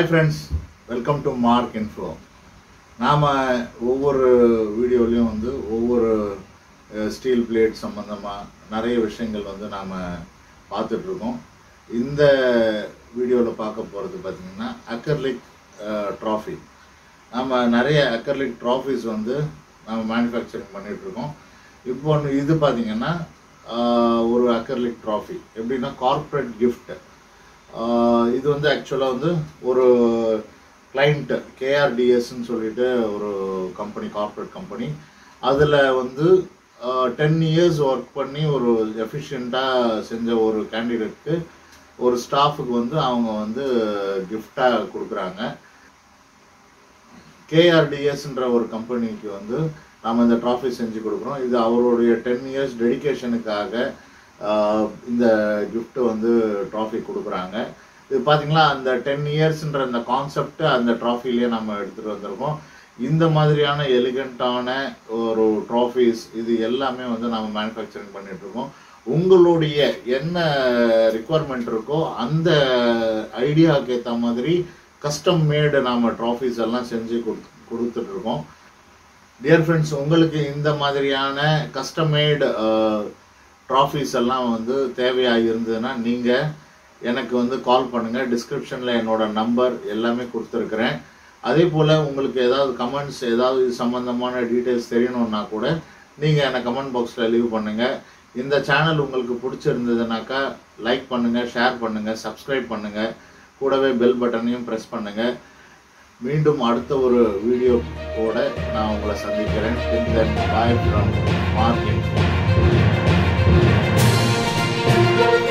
friends welcome to Mark Info நாம் ஒவ்வொரு வீடியோலையும் வந்து ஒவ்வொரு ஸ்டீல் பிளேட் சம்மந்தமாக நிறைய விஷயங்கள் வந்து நாம் பார்த்துட்ருக்கோம் இந்த வீடியோவில் பார்க்க போகிறது பார்த்திங்கன்னா அக்கர்லிக் ட்ராஃபி நம்ம நிறைய அக்கர்லிக் ட்ராஃபிஸ் வந்து நம்ம மேனுஃபேக்சரிங் பண்ணிகிட்ருக்கோம் இப்போ ஒன்று இது பார்த்திங்கன்னா ஆஹ், ஒரு அக்கர்லிக் ட்ராஃபி எப்படின்னா கார்ப்பரேட் gift ஆஹ் இது வந்து ஆக்சுவலாக வந்து ஒரு கிளைண்ட்டு கேஆர்டிஎஸ்ன்னு சொல்லிட்டு ஒரு கம்பெனி கார்ப்பரேட் கம்பெனி அதில் வந்து டென் இயர்ஸ் ஒர்க் பண்ணி ஒரு எஃபிஷியண்ட்டாக செஞ்ச ஒரு கேண்டிடேட்க்கு ஒரு ஸ்டாஃபுக்கு வந்து அவங்க வந்து கிஃப்டாக கொடுக்குறாங்க கேஆர்டிஎஸ்ன்ற ஒரு கம்பெனிக்கு வந்து நாம் இந்த ட்ராஃபி செஞ்சு கொடுக்குறோம் இது அவருடைய டென் இயர்ஸ் டெடிகேஷனுக்காக இந்த gift வந்து ட்ராஃபி கொடுக்குறாங்க இது பார்த்தீங்களா அந்த டென் இயர்ஸ்ன்ற அந்த கான்செப்ட் அந்த ட்ராஃபிலேயே நம்ம எடுத்துகிட்டு வந்திருக்கோம் இந்த மாதிரியான எலிகண்ட்டான ஒரு ட்ராஃபிஸ் இது எல்லாமே வந்து நம்ம மேனுஃபேக்சரிங் பண்ணிட்டு இருக்கோம் உங்களுடைய என்ன ரிக்குவயர்மெண்ட் இருக்கோ அந்த ஐடியாவுக்கு ஏற்ற மாதிரி கஸ்டம் மேடு நாம ட்ராஃபிஸ் எல்லாம் செஞ்சு கொடுத்து கொடுத்துட்டு இருக்கோம் டியர் ஃப்ரெண்ட்ஸ் உங்களுக்கு இந்த மாதிரியான கஸ்டமேடு ட்ராஃபிஸ் எல்லாம் வந்து தேவையாக இருந்ததுன்னா நீங்கள் எனக்கு வந்து கால் பண்ணுங்கள் டிஸ்கிரிப்ஷனில் என்னோட நம்பர் எல்லாமே கொடுத்துருக்குறேன் அதே போல் உங்களுக்கு ஏதாவது கமெண்ட்ஸ் ஏதாவது இது சம்மந்தமான டீட்டெயில்ஸ் தெரியணுன்னா கூட நீங்கள் என்னை கமெண்ட் பாக்ஸில் லீவ் பண்ணுங்கள் இந்த சேனல் உங்களுக்கு பிடிச்சிருந்ததுனாக்கா லைக் பண்ணுங்கள் ஷேர் பண்ணுங்கள் சப்ஸ்கிரைப் பண்ணுங்கள் கூடவே பெல் பட்டனையும் ப்ரெஸ் பண்ணுங்கள் மீண்டும் அடுத்த ஒரு வீடியோவோட நான் உங்களை சந்திக்கிறேன் பாய் ஃப்ரம் மார்க்